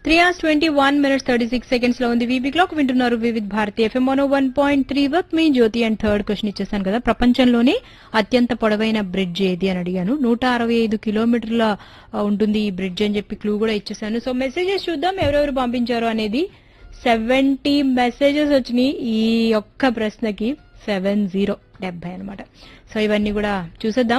three hours twenty one minutes thirty six seconds లో ఉంది VB clock వింటున్నారు Vividh Bharati FM one one point three work మీ Jyothi and third question ఇచ్చేసాను కదా ప్రపంచంలోనే అత్యంత పొడవైన బ్రిడ్జ్ ఏది అని అడిగాను నూట అరవై ఐదు కిలోమీటర్ల ఆ, ఉంటుంది ఈ బ్రిడ్జ్ అని చెప్పి క్లూ కూడా ఇచ్చేసాను సో మెసేజెస్ చూద్దాం ఎవరెవరు పంపించారు అనేది సెవెంటీ మెసేజెస్ వచ్చినాయి ఈ ఒక్క ప్రశ్నకి సెవెన్ జీరో డెబ్బై అనమాట సో ఇవన్నీ కూడా చూసేద్దాం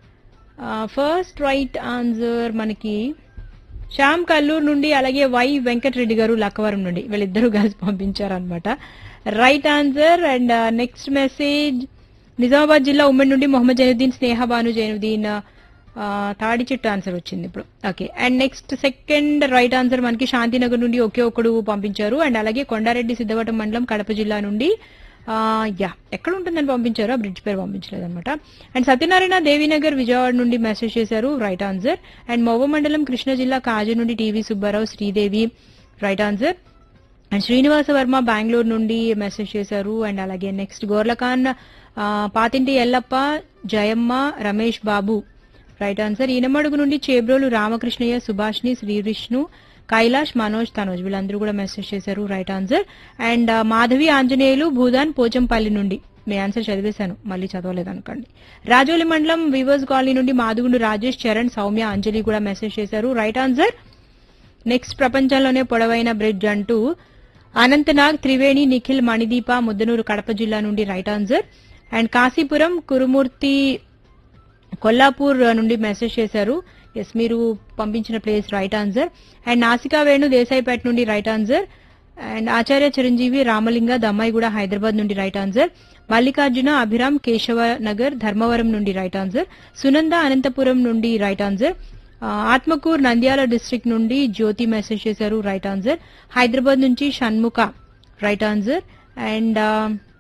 ఫస్ట్ రైట్ ఆన్సర్ మనకి శ్యామ్ కల్లూరు నుండి అలాగే వై వెంకటరెడ్డి గారు లక్కవరం నుండి వీళ్ళిద్దరూ కలిసి పంపించారు అనమాట right answer and next message Nizamabad జిల్లా ఉమ్మడి నుండి మొహమ్మద్ జైనుద్దీన్ స్నేహ బాను జైనుద్దీన్ ఆ, తాడి చెట్టు ఆన్సర్ వచ్చింది ఇప్పుడు okay and next second right answer మనకి శాంతినగర్ నుండి ఒకే ఒక్కడు పంపించారు అండ్ అలాగే కొండారెడ్డి సిద్ధవటం మండలం కడప జిల్లా నుండి ఆ, యా ఎక్కడ ఉంటుందని పంపించారు ఆ బ్రిడ్జ్ పేరు పంపించలేదు అనమాట అండ్ సత్యనారాయణ దేవీనగర్ విజయవాడ నుండి మెసేజ్ చేశారు రైట్ ఆన్సర్ అండ్ మోవ మండలం కృష్ణా జిల్లా కాజు నుండి TV Subbarao Sridevi right answer and Srinivasa Varma Bengaluru నుండి మెసేజ్ చేశారు అండ్ అలాగే నెక్స్ట్ గోర్లఖాన్ ఆ, పాతింటి ఎల్లప్ప జయమ్మ రమేష్ బాబు రైట్ ఆన్సర్ ఈనమడుగు నుండి చేబ్రోలు రామకృష్ణయ్య సుభాష్ని శ్రీ విష్ణు కైలాష్ మనోజ్ తనోజ్ వీళ్ళందరూ కూడా మెసేజ్ చేశారు రైట్ ఆన్సర్ అండ్ ఆ, మాధవి ఆంజనేయులు భూదాన్ పోచంపల్లి నుండి మీ ఆన్సర్ చదివేశాను మళ్ళీ చదవలేదు అనుకోండి రాజోలి మండలం వివర్స్ కాలనీ నుండి మాదుగుండు రాజేష్ చరణ్ సౌమ్య అంజలి కూడా మెసేజ్ చేశారు రైట్ ఆన్సర్ నెక్స్ట్ ప్రపంచంలోనే పొడవైన బ్రిడ్జ్ అంటూ అనంతనాగ్ త్రివేణి నిఖిల్ మణిదీప ముద్దనూరు కడప జిల్లా నుండి right answer and Kashipuram Kurumurthy Kollapur నుండి మెసేజ్ చేశారు ఎస్ మీరు పంపించిన ప్లేస్ రైట్ ఆన్సర్ అండ్ నాసికా వేణు దేశాయిపేట నుండి right answer and Acharya Chiranjeevi Ramalinga Dammaiguda Hyderabad నుండి రైట్ ఆన్సర్ మల్లికార్జున అభిరామ్ కేశవ నగర్ ధర్మవరం నుండి రైట్ ఆన్సర్ సునంద అనంతపురం నుండి రైట్ ఆన్సర్ ఆ, ఆత్మకూర్ నంద్యాల డిస్ట్రిక్ట్ నుండి జ్యోతి మెసేజ్ చేశారు రైట్ ఆన్సర్ హైదరాబాద్ నుంచి షణ్ముఖ రైట్ ఆన్సర్ అండ్ ఆ,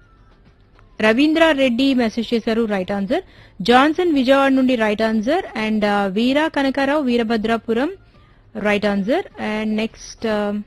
రవీంద్ర రెడ్డి మెసేజ్ చేశారు రైట్ ఆన్సర్ జాన్సన్ విజయవాడ నుండి right answer and Veera Kanakarao Veerabhadrapuram right answer and next